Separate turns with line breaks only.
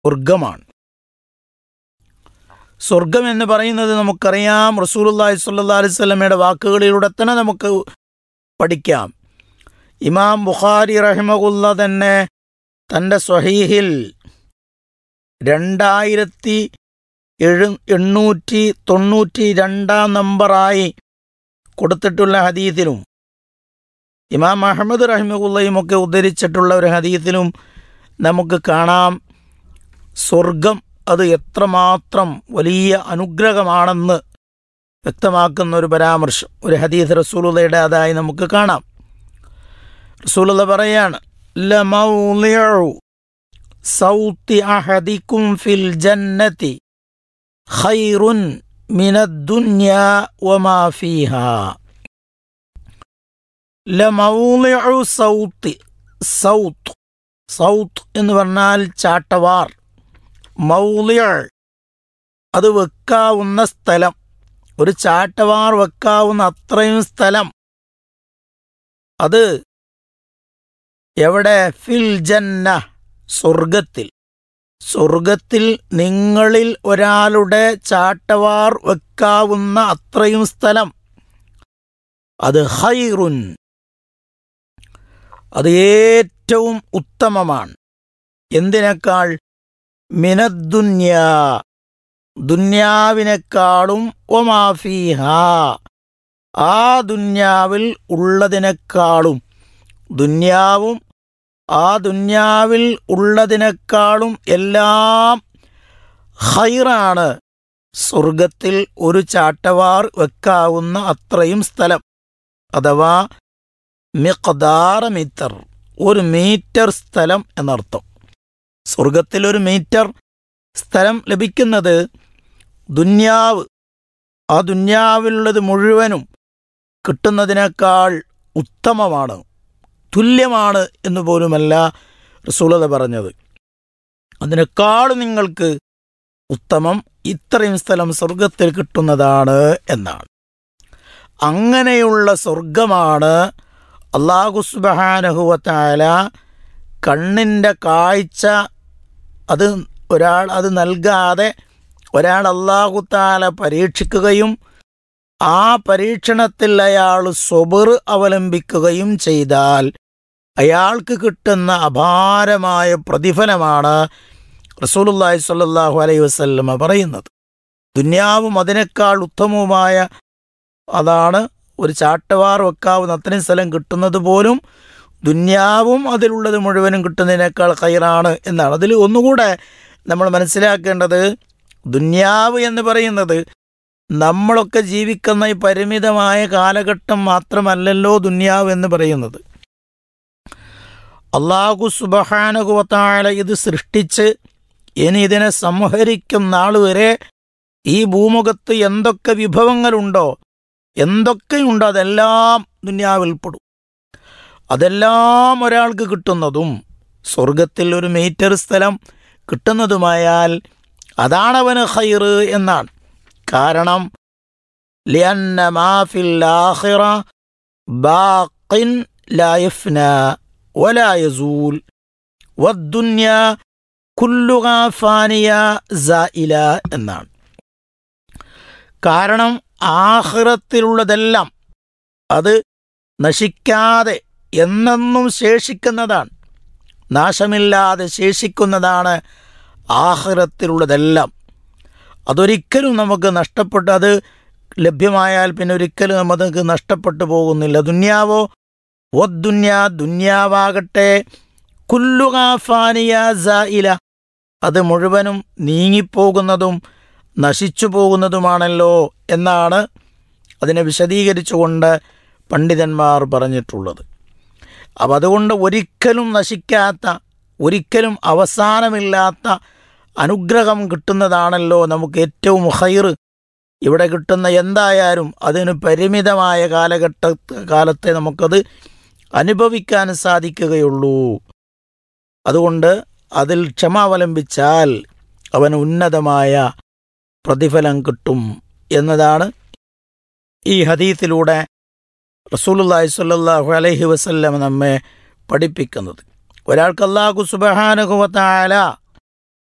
സ്വർഗമാണ് സ്വർഗം എന്ന് പറയുന്നത് നമുക്കറിയാം റസൂലുള്ളാഹി സ്വല്ലല്ലാഹി അലൈഹി വസല്ലമയുടെ വാക്കുകളിലൂടെ തന്നെ നമുക്ക് പഠിക്കാം ഇമാം ബുഖാരി റഹിമകുല്ല തന്നെ തൻ്റെ സ്വഹീഹിൽ രണ്ടായിരത്തി എഴു എണ്ണൂറ്റി തൊണ്ണൂറ്റി രണ്ടാം നമ്പറായി കൊടുത്തിട്ടുള്ള ഹദീത്തിലും ഇമാം അഹമ്മദ് റഹിമകുല്ലയും ഒക്കെ ഉദ്ധരിച്ചിട്ടുള്ള ഒരു ഹദീത്തിലും നമുക്ക് കാണാം സ്വർഗം അത് എത്രമാത്രം വലിയ അനുഗ്രഹമാണെന്ന് വ്യക്തമാക്കുന്ന ഒരു പരാമർശം ഒരു ഹദീസ് റസൂലുള്ളയുടെ അതായി നമുക്ക് കാണാം റസൂലുള്ള പറയാണ് ലമൗളിഉ സൗത്തി അഹദിക്കും ഫിൽ ജന്നതി ഖൈറുൻ മിനദ്ദുന്യ വമാ ഫീഹാ ലമൗളിഉ സൗത്തി സൗത്ത് സൗത്ത് എന്ന് പറഞ്ഞാൽ ചാട്ടവാർ മൗലിയ അത് വെക്കാവുന്ന സ്ഥലം ഒരു ചാട്ടവാർ വെക്കാവുന്ന അത്രയും സ്ഥലം അത് എവിടെ ഫിൽ ജന്ന സ്വർഗത്തിൽ സ്വർഗത്തിൽ നിങ്ങളിൽ ഒരാളുടെ ചാട്ടവാർ വെക്കാവുന്ന അത്രയും സ്ഥലം അത് ഹൈറുൻ അത് ഏറ്റവും ഉത്തമമാണ് എന്തിനേക്കാൾ മിനദ്ദുന്യ ദുന്യാവിനേക്കാളും ഒമാഫീഹ ആ ദുന്യാവിൽ ഉള്ളതിനേക്കാളും ദുന്യാവും ആ ദുന്യാവിൽ ഉള്ളതിനേക്കാളും എല്ലാം ഹൈറാണ് സ്വർഗത്തിൽ ഒരു ചാട്ടവാർ വെക്കാവുന്ന അത്രയും സ്ഥലം അഥവാ മിഖദാറ മീറ്റർ ഒരു മീറ്റർ സ്ഥലം എന്നർത്ഥം സ്വർഗത്തിൽ ഒരു മീറ്റർ സ്ഥലം ലഭിക്കുന്നത് ദുന്യാവ് ആ ദുന്യാവിലുള്ളത് മുഴുവനും കിട്ടുന്നതിനേക്കാൾ ഉത്തമമാണ് തുല്യമാണ് എന്ന് പോലുമല്ല റസൂലത പറഞ്ഞത് അതിനേക്കാൾ നിങ്ങൾക്ക് ഉത്തമം ഇത്രയും സ്ഥലം സ്വർഗത്തിൽ കിട്ടുന്നതാണ് എന്നാണ് അങ്ങനെയുള്ള സ്വർഗമാണ് അള്ളാഹു സുബഹാനഹുവത്തായ കണ്ണിൻ്റെ കാഴ്ച അത് ഒരാൾ അത് നൽകാതെ ഒരാൾ അള്ളാഹുത്താല പരീക്ഷിക്കുകയും ആ പരീക്ഷണത്തിൽ അയാൾ സ്വബർ അവലംബിക്കുകയും ചെയ്താൽ അയാൾക്ക് കിട്ടുന്ന അപാരമായ പ്രതിഫലമാണ് റസൂലുല്ലാഹി സ്വല്ലല്ലാഹു അലൈഹി വസല്ലമ പറയുന്നത് ദുന്യാവും അതിനേക്കാൾ ഉത്തമവുമായ അതാണ് ഒരു ചാട്ടവാർ വെക്കാവുന്ന അത്രയും സ്ഥലം കിട്ടുന്നത് പോലും ദുന്യാവും അതിലുള്ളത് മുഴുവനും കിട്ടുന്നതിനേക്കാൾ ഹൈറാണ് എന്നാണ് അതിൽ ഒന്നുകൂടെ നമ്മൾ മനസ്സിലാക്കേണ്ടത് ദുന്യാവ് എന്ന് പറയുന്നത് നമ്മളൊക്കെ ജീവിക്കുന്ന ഈ പരിമിതമായ കാലഘട്ടം മാത്രമല്ലല്ലോ ദുന്യാവ് എന്ന് പറയുന്നത് അള്ളാഹു സുബഹാനുകുവത്തായ ഇത് സൃഷ്ടിച്ച് ഇനി ഇതിനെ സംഹരിക്കും നാൾ വരെ ഈ ഭൂമുഖത്ത് എന്തൊക്കെ വിഭവങ്ങളുണ്ടോ എന്തൊക്കെയുണ്ടോ അതെല്ലാം ദുന്യാവിൽപ്പെടും അതെല്ലാം ഒരാൾക്ക് കിട്ടുന്നതും സ്വർഗത്തിൽ ഒരു മീറ്റർ സ്ഥലം കിട്ടുന്നതുമായാൽ അതാണവന് ഹൈറ് എന്നാണ് കാരണം لأن ما في الآخرة باق لا يفنى ولا يزول والدنيا كلها فانية زائلة എന്നാണ് കാരണം ആഹ്റത്തിലുള്ളതെല്ലാം അത് നശിക്കാതെ എന്നെന്നും ശേഷിക്കുന്നതാണ് നാശമില്ലാതെ ശേഷിക്കുന്നതാണ് ആഹ്റത്തിലുള്ളതെല്ലാം അതൊരിക്കലും നമുക്ക് നഷ്ടപ്പെട്ട് അത് ലഭ്യമായാൽ പിന്നെ ഒരിക്കലും നമുക്ക് നഷ്ടപ്പെട്ടു പോകുന്നില്ല ദുന്യാവോ ഒ ദുന്യ ദുന്യാവാകട്ടെ കുല്ലുകാഫാനിയ ഇല അത് മുഴുവനും നീങ്ങിപ്പോകുന്നതും നശിച്ചു പോകുന്നതുമാണല്ലോ എന്നാണ് അതിനെ വിശദീകരിച്ചുകൊണ്ട് പണ്ഡിതന്മാർ പറഞ്ഞിട്ടുള്ളത് അപ്പം അതുകൊണ്ട് ഒരിക്കലും നശിക്കാത്ത ഒരിക്കലും അവസാനമില്ലാത്ത അനുഗ്രഹം കിട്ടുന്നതാണല്ലോ നമുക്ക് ഏറ്റവും ഹൈറ് ഇവിടെ കിട്ടുന്ന എന്തായാലും അതിന് പരിമിതമായ കാലഘട്ട കാലത്തെ നമുക്കത് അനുഭവിക്കാൻ സാധിക്കുകയുള്ളൂ അതുകൊണ്ട് അതിൽ ക്ഷമാവലംബിച്ചാൽ അവന് ഉന്നതമായ പ്രതിഫലം കിട്ടും എന്നതാണ് ഈ ഹദീത്തിലൂടെ റസൂലുള്ളാഹി സ്വല്ലല്ലാഹു അലൈഹി വസല്ലം നമ്മെ പഠിപ്പിക്കുന്നത് ഒരാൾക്ക് അള്ളാഹു സുബഹാനുഭവത്തായ